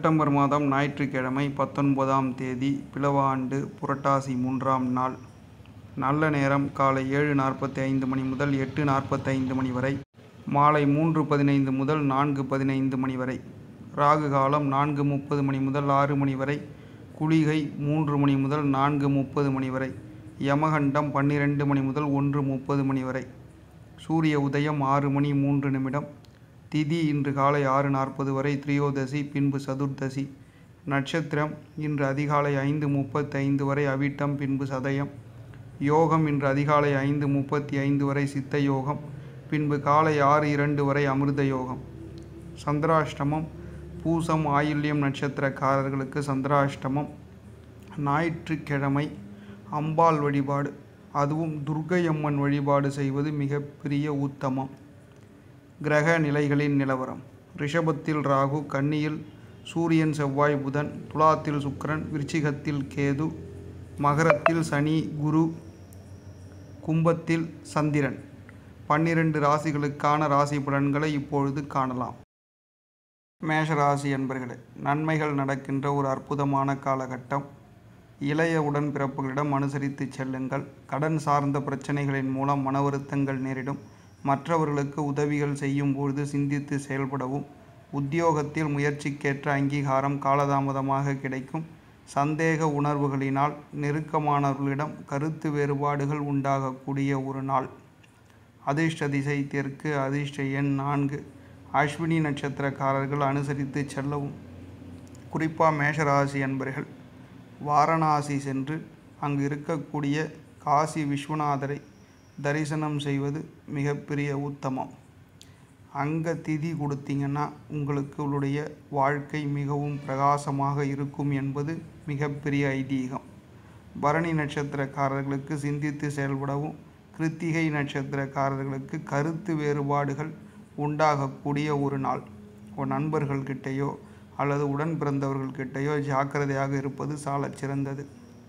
September மாதம் ஞாயிற்றுக்கிழமை பத்தொன்பதாம் தேதி பிலவ ஆண்டு புரட்டாசி மூன்றாம் நாள் நல்ல நேரம் காலை ஏழு நாற்பத்தி ஐந்து மணி முதல் எட்டு நாற்பத்தைந்து மணி வரை மாலை மூன்று பதினைந்து முதல் நான்கு பதினைந்து மணி வரை ராகு காலம் நான்கு முப்பது மணி முதல் ஆறு மணி வரை குளிகை மூன்று மணி முதல் நான்கு முப்பது மணி வரை யமகண்டம் பன்னிரெண்டு மணி முதல் ஒன்று முப்பது மணி வரை சூரிய உதயம் ஆறு மணி மூன்று நிமிடம் திதி இன்று காலை ஆறு நாற்பது வரை திரியோதசி பின்பு சதுர்தசி நட்சத்திரம் இன்று அதிகாலை ஐந்து முப்பத்தைந்து வரை அவிட்டம் பின்பு சதயம் யோகம் இன்று அதிகாலை ஐந்து முப்பத்தி ஐந்து வரை சித்த யோகம் பின்பு காலை ஆறு இரண்டு வரை அமிர்த யோகம் சந்திராஷ்டமம் பூசம் ஆயில்யம் நட்சத்திரக்காரர்களுக்கு சந்திராஷ்டமம் ஞாயிற்றுக்கிழமை அம்பாள் வழிபாடு அதுவும் துர்க்கையம்மன் வழிபாடு செய்வது மிகப்பெரிய உத்தமம் கிரக நிலைகளின் நிலவரம் ரிஷபத்தில் ராகு கன்னியில் சூரியன் செவ்வாய் புதன் துலாத்தில் சுக்கிரன் விருச்சிகத்தில் கேது மகரத்தில் சனி குரு கும்பத்தில் சந்திரன் பன்னிரண்டு ராசிகளுக்கான ராசி பலன்களை இப்பொழுது காணலாம் மேஷ ராசி என்பர்களே நன்மைகள் நடக்கின்ற ஒரு அற்புதமான காலகட்டம் இளைய உடன்பிறப்புகளிடம் அனுசரித்து செல்லுங்கள் கடன் சார்ந்த பிரச்சனைகளின் மூலம் மன வருத்தங்கள் நேரிடும் மற்றவர்களுக்கு உதவிகள் செய்யும் பொழுது சிந்தித்து செயல்படவும் உத்தியோகத்தில் முயற்சிக்கேற்ற அங்கீகாரம் காலதாமதமாக கிடைக்கும் சந்தேக உணர்வுகளினால் நெருக்கமானவர்களிடம் கருத்து வேறுபாடுகள் உண்டாகக்கூடிய ஒரு நாள் அதிர்ஷ்ட திசை தெற்கு அதிர்ஷ்ட எண் நான்கு அஸ்வினி நட்சத்திரக்காரர்கள் அனுசரித்து செல்லவும் குறிப்பாக மேஷராசி என்பர்கள் வாரணாசி சென்று அங்கு இருக்கக்கூடிய காசி விஸ்வநாதரை தரிசனம் செய்வது மிகப்பெரிய உத்தமம் அங்கே திதி கொடுத்தீங்கன்னா உங்களுக்கு உங்களுடைய வாழ்க்கை மிகவும் பிரகாசமாக இருக்கும் என்பது மிகப்பெரிய ஐதீகம் பரணி நட்சத்திரக்காரர்களுக்கு சிந்தித்து செயல்படவும் கிருத்திகை நட்சத்திரக்காரர்களுக்கு கருத்து வேறுபாடுகள் உண்டாகக்கூடிய ஒரு நாள் உன் நண்பர்கள்கிட்டேயோ அல்லது உடன் பிறந்தவர்கள்கிட்டேயோ ஜாக்கிரதையாக இருப்பது சாலச் சிறந்தது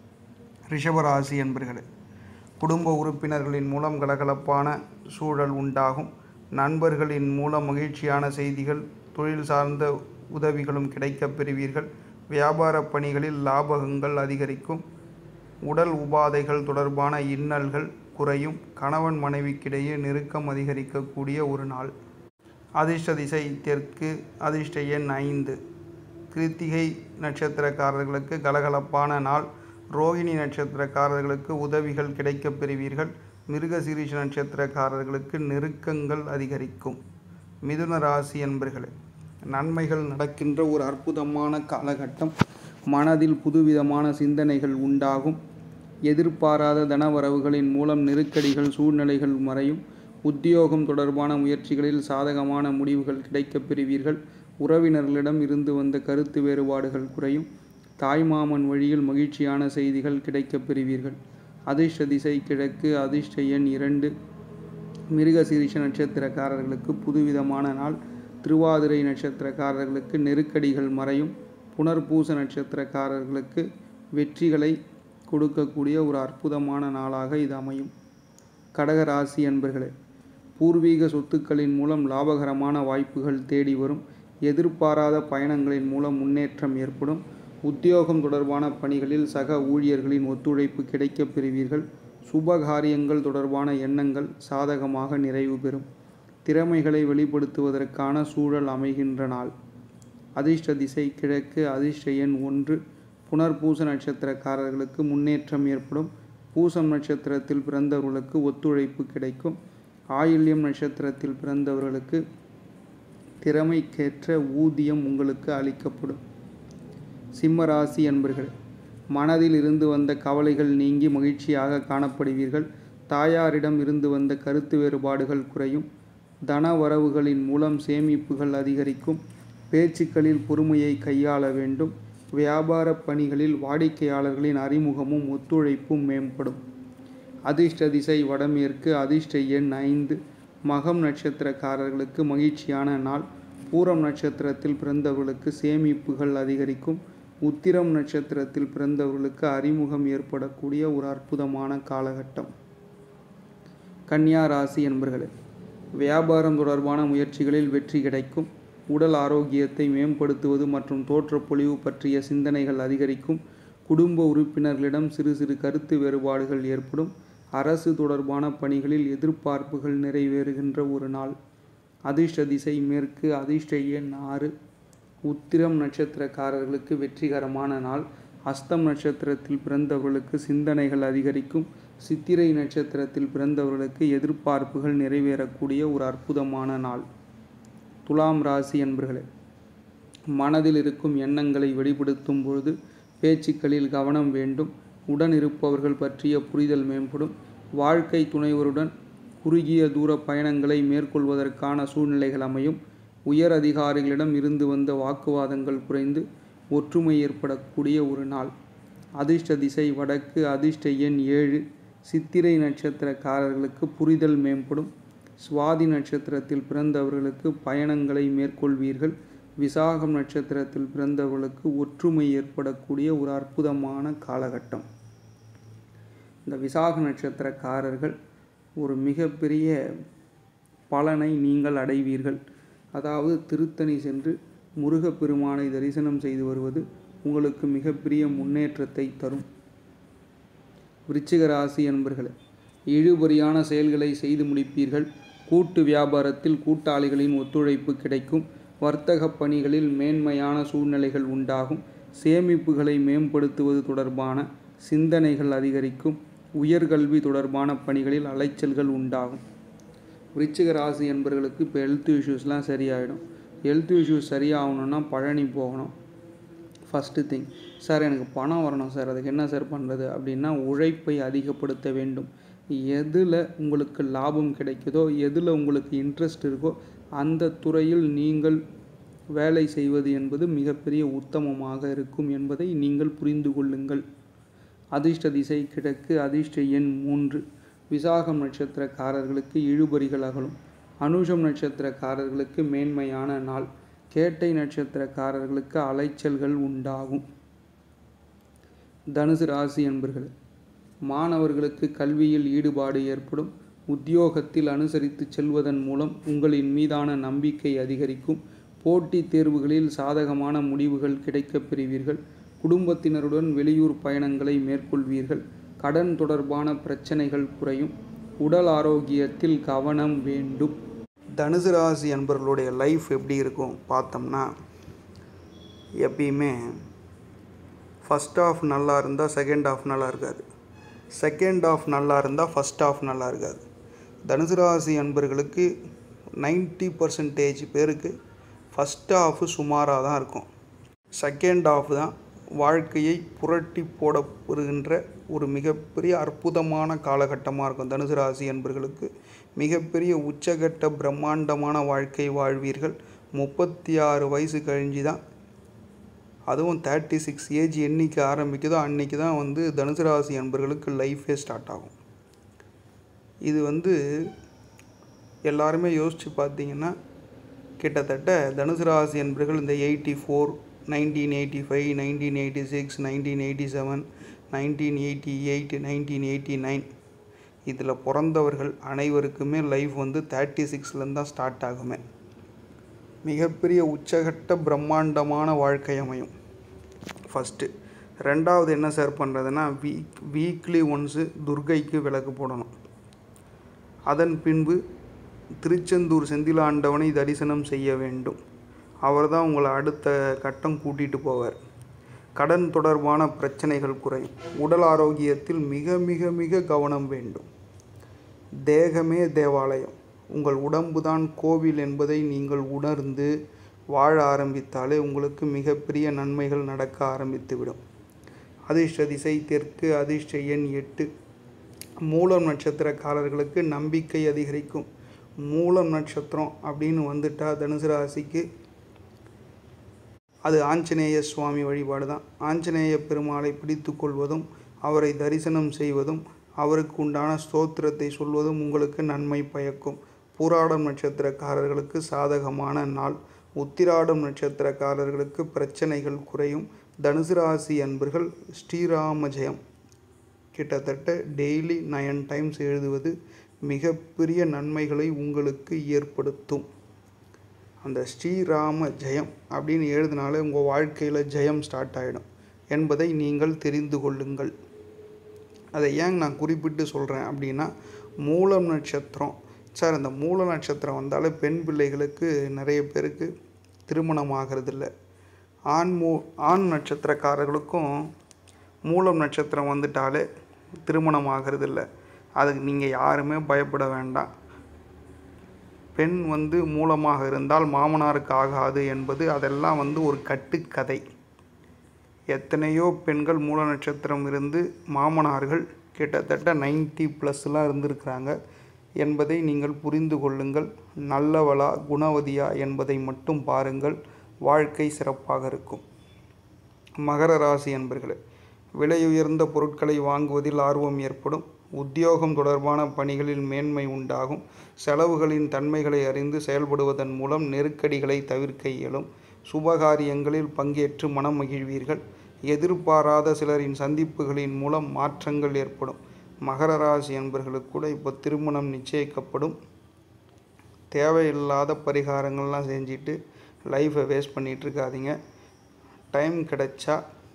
ரிஷபராசி என்பர்களே குடும்ப உறுப்பினர்களின் மூலம் கலகலப்பான சூழல் உண்டாகும் நண்பர்களின் மூலம் மகிழ்ச்சியான செய்திகள் தொழில் சார்ந்த உதவிகளும் கிடைக்கப் பெறுவீர்கள் வியாபார பணிகளில் லாபகங்கள் அதிகரிக்கும் உடல் உபாதைகள் தொடர்பான இன்னல்கள் குறையும் கணவன் மனைவிக்கிடையே நெருக்கம் அதிகரிக்கக்கூடிய ஒரு நாள் அதிர்ஷ்ட திசை தெற்கு அதிர்ஷ்ட எண் ஐந்து கிருத்திகை நட்சத்திரக்காரர்களுக்கு கலகலப்பான நாள் ரோகிணி நட்சத்திரக்காரர்களுக்கு உதவிகள் கிடைக்கப் பெறுவீர்கள் மிருகசீரிஷ நட்சத்திரக்காரர்களுக்கு நெருக்கங்கள் அதிகரிக்கும் மிதுன ராசி என்பர்களே நன்மைகள் நடக்கின்ற ஒரு அற்புதமான காலகட்டம் மனதில் புதுவிதமான சிந்தனைகள் உண்டாகும் எதிர்பாராத தனவரவுகளின் மூலம் நெருக்கடிகள் சூழ்நிலைகள் மறையும் உத்தியோகம் தொடர்பான முயற்சிகளில் சாதகமான முடிவுகள் கிடைக்கப் பெறுவீர்கள் உறவினர்களிடம் இருந்து வந்த கருத்து வேறுபாடுகள் குறையும் தாய்மாமன் வழியில் மகிழ்ச்சியான செய்திகள் கிடைக்கப் பெறுவீர்கள் அதிர்ஷ்ட திசை கிழக்கு அதிர்ஷ்ட எண் இரண்டு மிருகசீரிஷ நட்சத்திரக்காரர்களுக்கு புதுவிதமான நாள் திருவாதிரை நட்சத்திரக்காரர்களுக்கு நெருக்கடிகள் மறையும் புனர்பூச நட்சத்திரக்காரர்களுக்கு வெற்றிகளை கொடுக்கக்கூடிய ஒரு அற்புதமான நாளாக இது அமையும் கடகராசி அன்பர்களே பூர்வீக சொத்துக்களின் மூலம் லாபகரமான வாய்ப்புகள் தேடி வரும் எதிர்பாராத பயணங்களின் மூலம் முன்னேற்றம் ஏற்படும் உத்தியோகம் தொடர்பான பணிகளில் சக ஊழியர்களின் ஒத்துழைப்பு கிடைக்கப் பெறுவீர்கள் சுபகாரியங்கள் தொடர்பான எண்ணங்கள் சாதகமாக நிறைவு பெறும் திறமைகளை வெளிப்படுத்துவதற்கான சூழல் அமைகின்ற நாள் அதிர்ஷ்ட திசை கிழக்கு அதிர்ஷ்ட எண் ஒன்று புனர்பூச நட்சத்திரக்காரர்களுக்கு முன்னேற்றம் ஏற்படும் பூசம் நட்சத்திரத்தில் பிறந்தவர்களுக்கு ஒத்துழைப்பு கிடைக்கும் ஆயில்யம் நட்சத்திரத்தில் பிறந்தவர்களுக்கு திறமைக்கேற்ற ஊதியம் உங்களுக்கு அளிக்கப்படும் சிம்ம ராசி அன்பர்கள் மனதில் இருந்து வந்த கவலைகள் நீங்கி மகிழ்ச்சியாக காணப்படுவீர்கள் தாயாரிடம் இருந்து வந்த கருத்து வேறுபாடுகள் குறையும் தன வரவுகளின் மூலம் சேமிப்புகள் அதிகரிக்கும் பேச்சுக்களில் பொறுமையை கையாள வேண்டும் வியாபார பணிகளில் வாடிக்கையாளர்களின் அறிமுகமும் ஒத்துழைப்பும் மேம்படும் அதிர்ஷ்ட திசை வடமேற்கு அதிர்ஷ்ட எண் ஐந்து மகம் நட்சத்திரக்காரர்களுக்கு மகிழ்ச்சியான நாள் பூரம் நட்சத்திரத்தில் பிறந்தவர்களுக்கு சேமிப்புகள் அதிகரிக்கும் உத்திரம் நட்சத்திரத்தில் பிறந்தவர்களுக்கு அறிமுகம் ஏற்படக்கூடிய ஒரு அற்புதமான காலகட்டம் கன்னியா ராசி என்பர்களே வியாபாரம் தொடர்பான முயற்சிகளில் வெற்றி கிடைக்கும் உடல் ஆரோக்கியத்தை மேம்படுத்துவது மற்றும் தோற்றப்பொழிவு பற்றிய சிந்தனைகள் அதிகரிக்கும் குடும்ப உறுப்பினர்களிடம் சிறு சிறு கருத்து வேறுபாடுகள் ஏற்படும் அரசு தொடர்பான பணிகளில் எதிர்பார்ப்புகள் நிறைவேறுகின்ற ஒரு நாள் அதிர்ஷ்ட திசை மேற்கு அதிர்ஷ்ட எண் ஆறு உத்திரம் நட்சத்திரக்காரர்களுக்கு வெற்றிகரமான நாள் அஸ்தம் நட்சத்திரத்தில் பிறந்தவர்களுக்கு சிந்தனைகள் அதிகரிக்கும் சித்திரை நட்சத்திரத்தில் பிறந்தவர்களுக்கு எதிர்பார்ப்புகள் நிறைவேறக்கூடிய ஒரு அற்புதமான நாள் துலாம் ராசி என்பர்களே மனதில் இருக்கும் எண்ணங்களை வெளிப்படுத்தும் பொழுது பேச்சுக்களில் கவனம் வேண்டும் உடன் இருப்பவர்கள் பற்றிய புரிதல் மேம்படும் வாழ்க்கை துணைவருடன் குறுகிய தூர பயணங்களை மேற்கொள்வதற்கான சூழ்நிலைகள் அமையும் உயர் அதிகாரிகளிடம் இருந்து வந்த வாக்குவாதங்கள் குறைந்து ஒற்றுமை ஏற்படக்கூடிய ஒரு நாள் அதிர்ஷ்ட திசை வடக்கு அதிர்ஷ்ட எண் ஏழு சித்திரை நட்சத்திரக்காரர்களுக்கு புரிதல் மேம்படும் சுவாதி நட்சத்திரத்தில் பிறந்தவர்களுக்கு பயணங்களை மேற்கொள்வீர்கள் விசாகம் நட்சத்திரத்தில் பிறந்தவர்களுக்கு ஒற்றுமை ஏற்படக்கூடிய ஒரு அற்புதமான காலகட்டம் இந்த விசாக நட்சத்திரக்காரர்கள் ஒரு மிகப்பெரிய பலனை நீங்கள் அடைவீர்கள் அதாவது திருத்தணி சென்று முருகப்பெருமானை தரிசனம் செய்து வருவது உங்களுக்கு மிகப்பெரிய முன்னேற்றத்தை தரும் விருச்சிக ராசி என்பர்களே இழுபறியான செயல்களை செய்து முடிப்பீர்கள் கூட்டு வியாபாரத்தில் கூட்டாளிகளின் ஒத்துழைப்பு கிடைக்கும் வர்த்தக பணிகளில் மேன்மையான சூழ்நிலைகள் உண்டாகும் சேமிப்புகளை மேம்படுத்துவது தொடர்பான சிந்தனைகள் அதிகரிக்கும் உயர்கல்வி தொடர்பான பணிகளில் அலைச்சல்கள் உண்டாகும் விருச்சிக ராசி என்பவர்களுக்கு இப்போ ஹெல்த் இஷ்யூஸ்லாம் சரியாயிடும் ஹெல்த் இஷ்யூஸ் சரியாகணும்னா பழனி போகணும் ஃபஸ்ட்டு திங் சார் எனக்கு பணம் வரணும் சார் அதுக்கு என்ன சார் பண்ணுறது அப்படின்னா உழைப்பை அதிகப்படுத்த வேண்டும் எதில் உங்களுக்கு லாபம் கிடைக்குதோ எதில் உங்களுக்கு இன்ட்ரெஸ்ட் இருக்கோ அந்த துறையில் நீங்கள் வேலை செய்வது என்பது மிகப்பெரிய உத்தமமாக இருக்கும் என்பதை நீங்கள் புரிந்து கொள்ளுங்கள் அதிர்ஷ்ட திசை கிழக்கு அதிர்ஷ்ட எண் மூன்று விசாகம் நட்சத்திரக்காரர்களுக்கு இழுபறிகள் அகலும் அனுஷம் நட்சத்திரக்காரர்களுக்கு மேன்மையான நாள் கேட்டை நட்சத்திரக்காரர்களுக்கு அலைச்சல்கள் உண்டாகும் தனுசு ராசி என்பர்கள் மாணவர்களுக்கு கல்வியில் ஈடுபாடு ஏற்படும் உத்தியோகத்தில் அனுசரித்து செல்வதன் மூலம் உங்களின் மீதான நம்பிக்கை அதிகரிக்கும் போட்டித் தேர்வுகளில் சாதகமான முடிவுகள் கிடைக்கப் பெறுவீர்கள் குடும்பத்தினருடன் வெளியூர் பயணங்களை மேற்கொள்வீர்கள் கடன் தொடர்பான பிரச்சனைகள் குறையும் உடல் ஆரோக்கியத்தில் கவனம் வேண்டும் தனுசு ராசி அன்பர்களுடைய லைஃப் எப்படி இருக்கும் பார்த்தோம்னா எப்பயுமே ஃபஸ்ட் ஆஃப் நல்லா இருந்தால் செகண்ட் ஆஃப் நல்லா இருக்காது செகண்ட் ஆஃப் நல்லா இருந்தால் ஃபஸ்ட் ஆஃப் நல்லா இருக்காது தனுசு ராசி அன்பர்களுக்கு நைன்ட்டி பர்சன்டேஜ் பேருக்கு ஃபஸ்ட் ஆஃப் சுமாராக தான் இருக்கும் செகண்ட் ஆஃப் தான் வாழ்க்கையை புரட்டி போட வருகின்ற ஒரு மிகப்பெரிய அற்புதமான காலகட்டமாக இருக்கும் தனுசு ராசி என்பர்களுக்கு மிகப்பெரிய உச்சகட்ட பிரம்மாண்டமான வாழ்க்கை வாழ்வீர்கள் முப்பத்தி ஆறு வயசு கழிஞ்சு தான் அதுவும் தேர்ட்டி சிக்ஸ் ஏஜ் என்னைக்கு ஆரம்பிக்குதோ அன்றைக்கி தான் வந்து தனுசு ராசி அன்பர்களுக்கு லைஃபே ஸ்டார்ட் ஆகும் இது வந்து எல்லாருமே யோசித்து பார்த்தீங்கன்னா கிட்டத்தட்ட தனுசு ராசி என்பர்கள் இந்த eighty four nineteen eighty five nineteen eighty six nineteen eighty seven nineteen eighty eight nineteen eighty nine இதில் பிறந்தவர்கள் அனைவருக்குமே லைஃப் வந்து தேர்ட்டி சிக்ஸ்லேருந்து தான் ஸ்டார்ட் ஆகுமே மிகப்பெரிய உச்சகட்ட பிரம்மாண்டமான வாழ்க்கை அமையும் ஃபஸ்ட்டு ரெண்டாவது என்ன சார் பண்ணுறதுன்னா வீக் வீக்லி ஒன்ஸு துர்கைக்கு விளக்கு போடணும் அதன் பின்பு திருச்செந்தூர் செந்திலாண்டவனை தரிசனம் செய்ய வேண்டும் அவர் தான் உங்களை அடுத்த கட்டம் கூட்டிகிட்டு போவார் கடன் தொடர்பான பிரச்சனைகள் குறையும் உடல் ஆரோக்கியத்தில் மிக மிக மிக கவனம் வேண்டும் தேகமே தேவாலயம் உங்கள் உடம்பு தான் கோவில் என்பதை நீங்கள் உணர்ந்து வாழ ஆரம்பித்தாலே உங்களுக்கு மிகப்பெரிய நன்மைகள் நடக்க ஆரம்பித்துவிடும் அதிர்ஷ்ட திசை தெற்கு அதிர்ஷ்ட எண் எட்டு மூலம் நட்சத்திரக்காரர்களுக்கு நம்பிக்கை அதிகரிக்கும் மூலம் நட்சத்திரம் அப்படின்னு வந்துட்டால் தனுசு ராசிக்கு அது ஆஞ்சநேய சுவாமி வழிபாடு தான் ஆஞ்சநேய பெருமாளை பிடித்து கொள்வதும் அவரை தரிசனம் செய்வதும் அவருக்கு உண்டான ஸ்தோத்திரத்தை சொல்வதும் உங்களுக்கு நன்மை பயக்கும் பூராடம் நட்சத்திரக்காரர்களுக்கு சாதகமான நாள் உத்திராடம் நட்சத்திரக்காரர்களுக்கு பிரச்சனைகள் குறையும் தனுசு ராசி அன்பர்கள் ஸ்ரீராம ஜெயம் கிட்டத்தட்ட டெய்லி நயன் டைம்ஸ் எழுதுவது மிகப்பெரிய நன்மைகளை உங்களுக்கு ஏற்படுத்தும் அந்த ஸ்ரீராம ஜெயம் அப்படின்னு எழுதினாலே உங்கள் வாழ்க்கையில் ஜெயம் ஸ்டார்ட் ஆகிடும் என்பதை நீங்கள் தெரிந்து கொள்ளுங்கள் அதை ஏன் நான் குறிப்பிட்டு சொல்கிறேன் அப்படின்னா மூலம் நட்சத்திரம் சார் இந்த மூல நட்சத்திரம் வந்தாலே பெண் பிள்ளைகளுக்கு நிறைய பேருக்கு திருமணம் ஆகிறதில்ல ஆண் மூ ஆண் நட்சத்திரக்காரர்களுக்கும் மூலம் நட்சத்திரம் வந்துட்டாலே திருமணம் ஆகிறதில்ல அதுக்கு நீங்கள் யாருமே பயப்பட வேண்டாம் பெண் வந்து மூலமாக இருந்தால் மாமனாருக்கு ஆகாது என்பது அதெல்லாம் வந்து ஒரு கட்டுக்கதை எத்தனையோ பெண்கள் மூல நட்சத்திரம் இருந்து மாமனார்கள் கிட்டத்தட்ட நைன்ட்டி ப்ளஸ்லாம் இருந்திருக்கிறாங்க என்பதை நீங்கள் புரிந்து கொள்ளுங்கள் நல்லவளா குணவதியா என்பதை மட்டும் பாருங்கள் வாழ்க்கை சிறப்பாக இருக்கும் மகர ராசி என்பர்களே விலையுயர்ந்த பொருட்களை வாங்குவதில் ஆர்வம் ஏற்படும் உத்தியோகம் தொடர்பான பணிகளில் மேன்மை உண்டாகும் செலவுகளின் தன்மைகளை அறிந்து செயல்படுவதன் மூலம் நெருக்கடிகளை தவிர்க்க இயலும் சுபகாரியங்களில் பங்கேற்று மனம் மகிழ்வீர்கள் எதிர்பாராத சிலரின் சந்திப்புகளின் மூலம் மாற்றங்கள் ஏற்படும் மகர ராசி என்பர்களுக்கு கூட இப்போ திருமணம் நிச்சயிக்கப்படும் தேவையில்லாத பரிகாரங்கள்லாம் செஞ்சுட்டு லைஃப்பை வேஸ்ட் பண்ணிகிட்டு இருக்காதீங்க டைம் கிடைச்சா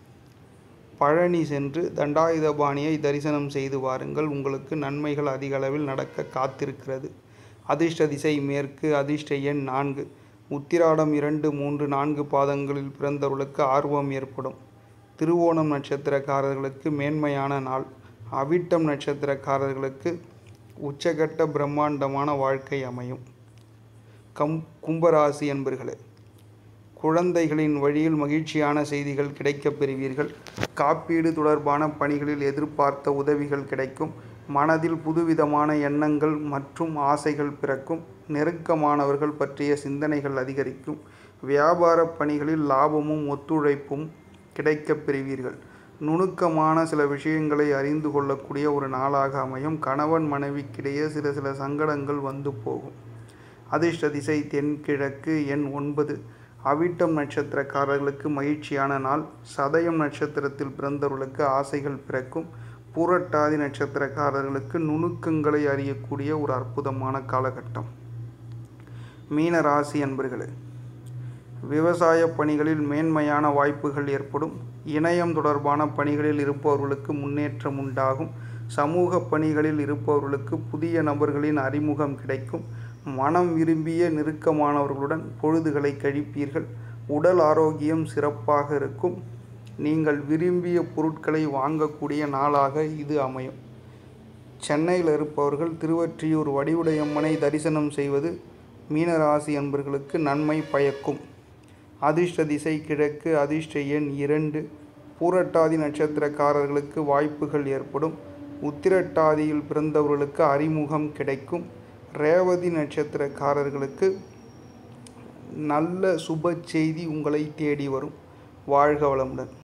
பழனி சென்று தண்டாயுதபாணியை தரிசனம் செய்து வாருங்கள் உங்களுக்கு நன்மைகள் அதிக அளவில் நடக்க காத்திருக்கிறது அதிர்ஷ்ட திசை மேற்கு அதிர்ஷ்ட எண் நான்கு உத்திராடம் இரண்டு மூன்று நான்கு பாதங்களில் பிறந்தவர்களுக்கு ஆர்வம் ஏற்படும் திருவோணம் நட்சத்திரக்காரர்களுக்கு மேன்மையான நாள் அவிட்டம் நட்சத்திரக்காரர்களுக்கு உச்சகட்ட பிரம்மாண்டமான வாழ்க்கை அமையும் கம் கும்பராசி என்பர்களே குழந்தைகளின் வழியில் மகிழ்ச்சியான செய்திகள் கிடைக்கப் பெறுவீர்கள் காப்பீடு தொடர்பான பணிகளில் எதிர்பார்த்த உதவிகள் கிடைக்கும் மனதில் புதுவிதமான எண்ணங்கள் மற்றும் ஆசைகள் பிறக்கும் நெருக்கமானவர்கள் பற்றிய சிந்தனைகள் அதிகரிக்கும் வியாபார பணிகளில் லாபமும் ஒத்துழைப்பும் கிடைக்கப் பெறுவீர்கள் நுணுக்கமான சில விஷயங்களை அறிந்து கொள்ளக்கூடிய ஒரு நாளாக அமையும் கணவன் மனைவிக்கிடையே சில சில சங்கடங்கள் வந்து போகும் அதிர்ஷ்ட திசை தென்கிழக்கு எண் ஒன்பது அவிட்டம் நட்சத்திரக்காரர்களுக்கு மகிழ்ச்சியான நாள் சதயம் நட்சத்திரத்தில் பிறந்தவர்களுக்கு ஆசைகள் பிறக்கும் பூரட்டாதி நட்சத்திரக்காரர்களுக்கு நுணுக்கங்களை அறியக்கூடிய ஒரு அற்புதமான காலகட்டம் மீன ராசி அன்பர்களே விவசாய பணிகளில் மேன்மையான வாய்ப்புகள் ஏற்படும் இணையம் தொடர்பான பணிகளில் இருப்பவர்களுக்கு முன்னேற்றம் உண்டாகும் சமூக பணிகளில் இருப்பவர்களுக்கு புதிய நபர்களின் அறிமுகம் கிடைக்கும் மனம் விரும்பிய நெருக்கமானவர்களுடன் பொழுதுகளை கழிப்பீர்கள் உடல் ஆரோக்கியம் சிறப்பாக இருக்கும் நீங்கள் விரும்பிய பொருட்களை வாங்கக்கூடிய நாளாக இது அமையும் சென்னையில் இருப்பவர்கள் திருவற்றியூர் வடிவுடையம்மனை தரிசனம் செய்வது மீனராசி அன்பர்களுக்கு நன்மை பயக்கும் அதிர்ஷ்ட திசை கிழக்கு அதிர்ஷ்ட எண் இரண்டு பூரட்டாதி நட்சத்திரக்காரர்களுக்கு வாய்ப்புகள் ஏற்படும் உத்திரட்டாதியில் பிறந்தவர்களுக்கு அறிமுகம் கிடைக்கும் ரேவதி நட்சத்திரக்காரர்களுக்கு நல்ல சுப செய்தி உங்களை தேடி வரும் வாழ்க வளமுடன்